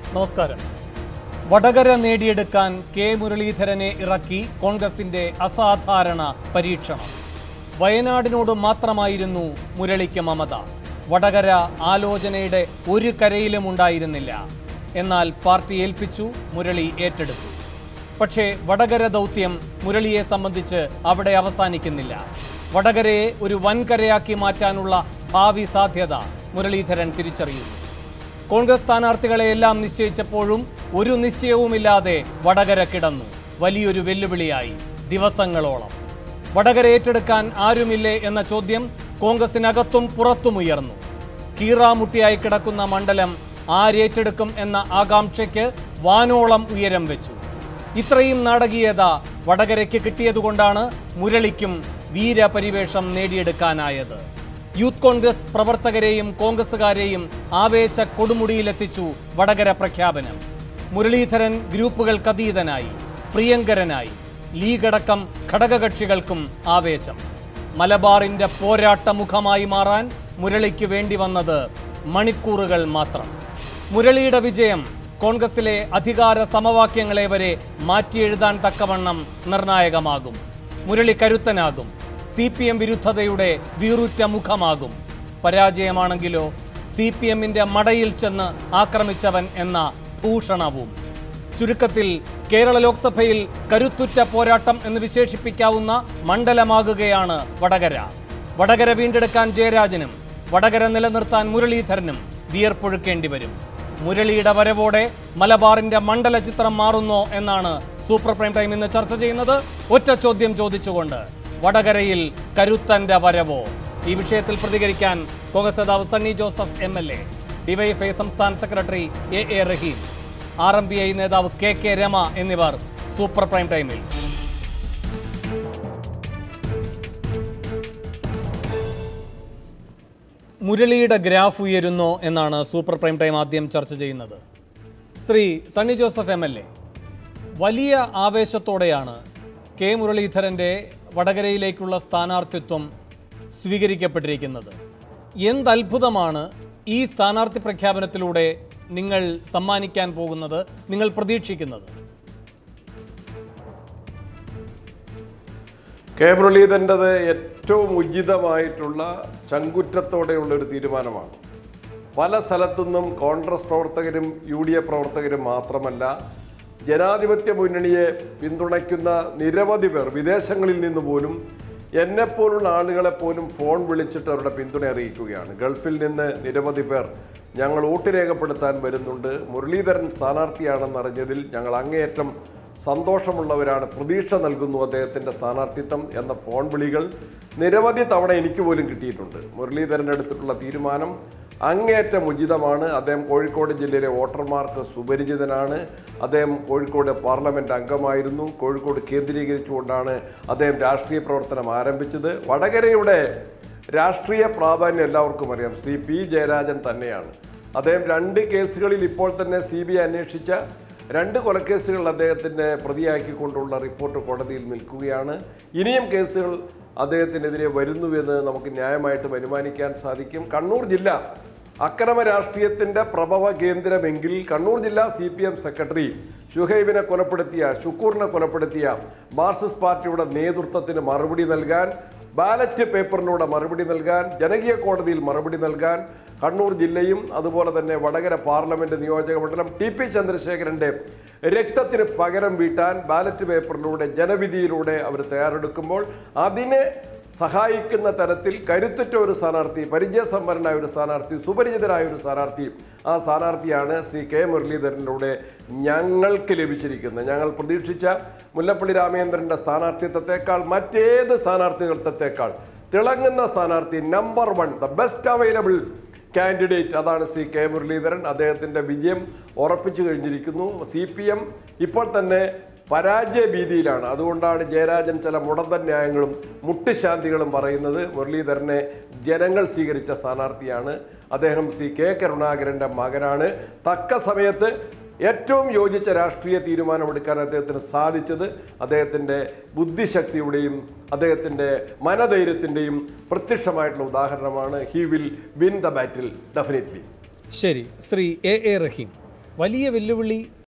നമസ്കാരം വടകര നേടിയെടുക്കാൻ കെ മുരളീധരനെ ഇറക്കി കോൺഗ്രസിന്റെ അസാധാരണ പരീക്ഷണം വയനാടിനോട് മാത്രമായിരുന്നു മുരളിക്ക് മമത വടകര ആലോചനയുടെ ഒരു കരയിലും ഉണ്ടായിരുന്നില്ല എന്നാൽ പാർട്ടി ഏൽപ്പിച്ചു മുരളി ഏറ്റെടുത്തു പക്ഷേ വടകര ദൗത്യം മുരളിയെ സംബന്ധിച്ച് അവിടെ അവസാനിക്കുന്നില്ല വടകരയെ ഒരു വൻകരയാക്കി മാറ്റാനുള്ള ഭാവി സാധ്യത മുരളീധരൻ തിരിച്ചറിയുന്നു കോൺഗ്രസ് സ്ഥാനാർത്ഥികളെയെല്ലാം നിശ്ചയിച്ചപ്പോഴും ഒരു നിശ്ചയവുമില്ലാതെ വടകര കിടന്നു വലിയൊരു വെല്ലുവിളിയായി ദിവസങ്ങളോളം വടകര ഏറ്റെടുക്കാൻ ആരുമില്ലേ എന്ന ചോദ്യം കോൺഗ്രസിനകത്തും പുറത്തും ഉയർന്നു കീറാമുട്ടിയായി കിടക്കുന്ന മണ്ഡലം ആരേറ്റെടുക്കും എന്ന ആകാംക്ഷയ്ക്ക് വാനോളം ഉയരം വെച്ചു ഇത്രയും നാടകീയത വടകരയ്ക്ക് കിട്ടിയതുകൊണ്ടാണ് മുരളിക്കും വീരപരിവേഷം നേടിയെടുക്കാനായത് യൂത്ത് കോൺഗ്രസ് പ്രവർത്തകരെയും കോൺഗ്രസുകാരെയും ആവേശ കൊടുമുടിയിലെത്തിച്ചു വടകര പ്രഖ്യാപനം മുരളീധരൻ ഗ്രൂപ്പുകൾക്കതീതനായി പ്രിയങ്കരനായി ലീഗടക്കം ഘടകകക്ഷികൾക്കും ആവേശം മലബാറിന്റെ പോരാട്ട മുഖമായി മാറാൻ മുരളിക്ക് വേണ്ടി വന്നത് മണിക്കൂറുകൾ മാത്രം മുരളിയുടെ വിജയം കോൺഗ്രസിലെ അധികാര സമവാക്യങ്ങളെ വരെ മാറ്റിയെഴുതാൻ തക്കവണ്ണം നിർണായകമാകും മുരളി കരുത്തനാകും സി പി എം വിരുദ്ധതയുടെ വീറുറ്റ മുഖമാകും പരാജയമാണെങ്കിലോ സി പി എമ്മിന്റെ മടയിൽ ചെന്ന് ആക്രമിച്ചവൻ എന്ന ഭൂഷണവും ചുരുക്കത്തിൽ കേരള ലോക്സഭയിൽ കരുത്തുറ്റ പോരാട്ടം എന്ന് വിശേഷിപ്പിക്കാവുന്ന മണ്ഡലമാകുകയാണ് വടകര വടകര വീണ്ടെടുക്കാൻ ജയരാജനും വടകര നിലനിർത്താൻ മുരളീധരനും വിയർപ്പൊഴുക്കേണ്ടി വരും മുരളിയുടെ വരവോടെ മലബാറിന്റെ മണ്ഡല ചിത്രം മാറുന്നോ എന്നാണ് സൂപ്പർ പ്രൈം ടൈം ഇന്ന് ചർച്ച ചെയ്യുന്നത് ഒറ്റ ചോദ്യം ചോദിച്ചുകൊണ്ട് വടകരയിൽ കരുത്തന്റെ വരവോ ഈ വിഷയത്തിൽ പ്രതികരിക്കാൻ കോൺഗ്രസ് നേതാവ് Sunny Joseph M L A D Y F I സംസ്ഥാന secretary A A Rahim R M P I നേതാവ് കെ കെ രമ എന്നിവർ സൂപ്പർ പ്രൈം ടൈമിൽ മുരളിയുടെ ഗ്രാഫ് ഉയരുന്നോ എന്നാണ് സൂപ്പർ പ്രൈം ടൈം ആദ്യം ചർച്ച ചെയ്യുന്നത് Shri Sunny Joseph M L A വലിയ ആവേശത്തോടെയാണ് കെ മുരളീധരൻ്റെ വടകരയിലേക്കുള്ള സ്ഥാനാർത്ഥിത്വം സ്വീകരിക്കപ്പെട്ടിരിക്കുന്നത് എന്തത്ഭുതമാണ് ഈ സ്ഥാനാർത്ഥി പ്രഖ്യാപനത്തിലൂടെ നിങ്ങൾ സമ്മാനിക്കാൻ പോകുന്നത് നിങ്ങൾ പ്രതീക്ഷിക്കുന്നത് കെ മുരളീധരൻ്റെത് ഏറ്റവും ഉചിതമായിട്ടുള്ള ചങ്കുറ്റത്തോടെയുള്ള ഒരു തീരുമാനമാണ് പല സ്ഥലത്തുനിന്നും കോൺഗ്രസ് പ്രവർത്തകരും യു ഡി എഫ് പ്രവർത്തകരും മാത്രമല്ല ജനാധിപത്യ മുന്നണിയെ പിന്തുണയ്ക്കുന്ന നിരവധി പേർ വിദേശങ്ങളിൽ നിന്ന് പോലും എന്നെപ്പോലുള്ള ആളുകളെ പോലും ഫോൺ വിളിച്ചിട്ട് അവരുടെ പിന്തുണ അറിയിക്കുകയാണ് ഗൾഫിൽ നിന്ന് നിരവധി പേർ ഞങ്ങൾ വോട്ട് രേഖപ്പെടുത്താൻ വരുന്നുണ്ട് മുരളീധരൻ സ്ഥാനാർത്ഥിയാണെന്നറിഞ്ഞതിൽ ഞങ്ങൾ അങ്ങേയറ്റം സന്തോഷമുള്ളവരാണ് പ്രതീക്ഷ നൽകുന്നു അദ്ദേഹത്തിൻ്റെ സ്ഥാനാർത്ഥിത്വം എന്ന ഫോൺ വിളികൾ നിരവധി തവണ എനിക്ക് പോലും കിട്ടിയിട്ടുണ്ട് മുരളീധരൻ്റെ അടുത്തിട്ടുള്ള തീരുമാനം അങ്ങേയറ്റം ഉചിതമാണ് അദ്ദേഹം കോഴിക്കോട് ജില്ലയിലെ വോട്ടർമാർക്ക് സുപരിചിതനാണ് അദ്ദേഹം കോഴിക്കോട് പാർലമെൻറ്റ് അംഗമായിരുന്നു കോഴിക്കോട് കേന്ദ്രീകരിച്ചുകൊണ്ടാണ് അദ്ദേഹം രാഷ്ട്രീയ പ്രവർത്തനം ആരംഭിച്ചത് വടകരയുടെ രാഷ്ട്രീയ പ്രാധാന്യം എല്ലാവർക്കും അറിയാം ശ്രീ പി ജയരാജൻ തന്നെയാണ് അദ്ദേഹം രണ്ട് കേസുകളിൽ ഇപ്പോൾ തന്നെ സി ബി ഐ അന്വേഷിച്ച രണ്ട് കൊലക്കേസുകൾ അദ്ദേഹത്തിൻ്റെ പ്രതിയാക്കിക്കൊണ്ടുള്ള റിപ്പോർട്ട് കോടതിയിൽ നിൽക്കുകയാണ് ഇനിയും കേസുകൾ അദ്ദേഹത്തിനെതിരെ വരുന്നുവെന്ന് നമുക്ക് ന്യായമായിട്ടും അനുമാനിക്കാൻ സാധിക്കും കണ്ണൂർ ജില്ല അക്രമ രാഷ്ട്രീയത്തിന്റെ പ്രഭവ കേന്ദ്രമെങ്കിൽ കണ്ണൂർ ജില്ലാ സി പി എം സെക്രട്ടറി ഷുഹൈബിനെ കൊലപ്പെടുത്തിയ ഷുക്കൂറിനെ കൊലപ്പെടുത്തിയ മാർക്സിസ്റ്റ് പാർട്ടിയുടെ നേതൃത്വത്തിന് മറുപടി നൽകാൻ ബാലറ്റ് പേപ്പറിലൂടെ മറുപടി നൽകാൻ ജനകീയ കോടതിയിൽ മറുപടി നൽകാൻ കണ്ണൂർ ജില്ലയും അതുപോലെ തന്നെ വടകര പാർലമെന്റ് നിയോജക മണ്ഡലം ടി പി ചന്ദ്രശേഖരന്റെ രക്തത്തിന് പകരം വീട്ടാൻ ബാലറ്റ് പേപ്പറിലൂടെ ജനവിധിയിലൂടെ അവർ തയ്യാറെടുക്കുമ്പോൾ അതിനെ സഹായിക്കുന്ന തരത്തിൽ കരുത്തുറ്റ ഒരു സ്ഥാനാർത്ഥി പരിചയസമ്പന്നനായ ഒരു സ്ഥാനാർത്ഥി സുപരിചിതനായ ഒരു സ്ഥാനാർത്ഥി ആ സ്ഥാനാർത്ഥിയാണ് ശ്രീ കെ മുരളീധരനിലൂടെ ഞങ്ങൾക്ക് ലഭിച്ചിരിക്കുന്നത് ഞങ്ങൾ പ്രതീക്ഷിച്ച മുല്ലപ്പള്ളി രാമചന്ദ്രന്റെ സ്ഥാനാർത്ഥിത്വത്തെക്കാൾ മറ്റേത് സ്ഥാനാർത്ഥിത്വത്തെക്കാൾ തിളങ്ങുന്ന സ്ഥാനാർത്ഥി number one the best available candidate അതാണ് ശ്രീ കെ മുരളീധരൻ അദ്ദേഹത്തിന്റെ വിജയം ഉറപ്പിച്ചു കഴിഞ്ഞിരിക്കുന്നു സി പി എം ഇപ്പോൾ തന്നെ പരാജയ ഭീതിയിലാണ് അതുകൊണ്ടാണ് ജയരാജൻ ചില മുടന്ത ന്യായങ്ങളും മുട്ടുശാന്തികളും പറയുന്നത് മുരളീധരനെ ജനങ്ങൾ സ്വീകരിച്ച സ്ഥാനാർത്ഥിയാണ് അദ്ദേഹം ശ്രീ കെ കരുണാകരന്റെ മകനാണ് തക്ക സമയത്ത് ഏറ്റവും യോജിച്ച രാഷ്ട്രീയ തീരുമാനമെടുക്കാൻ അദ്ദേഹത്തിന് സാധിച്ചത് അദ്ദേഹത്തിൻ്റെ ബുദ്ധിശക്തിയുടെയും അദ്ദേഹത്തിൻ്റെ മനധൈര്യത്തിൻ്റെയും പ്രത്യക്ഷമായിട്ടുള്ള ഉദാഹരണമാണ് he will win the battle definitely ശരി ശ്രീ എ എ റഹീം വലിയ വെല്ലുവിളി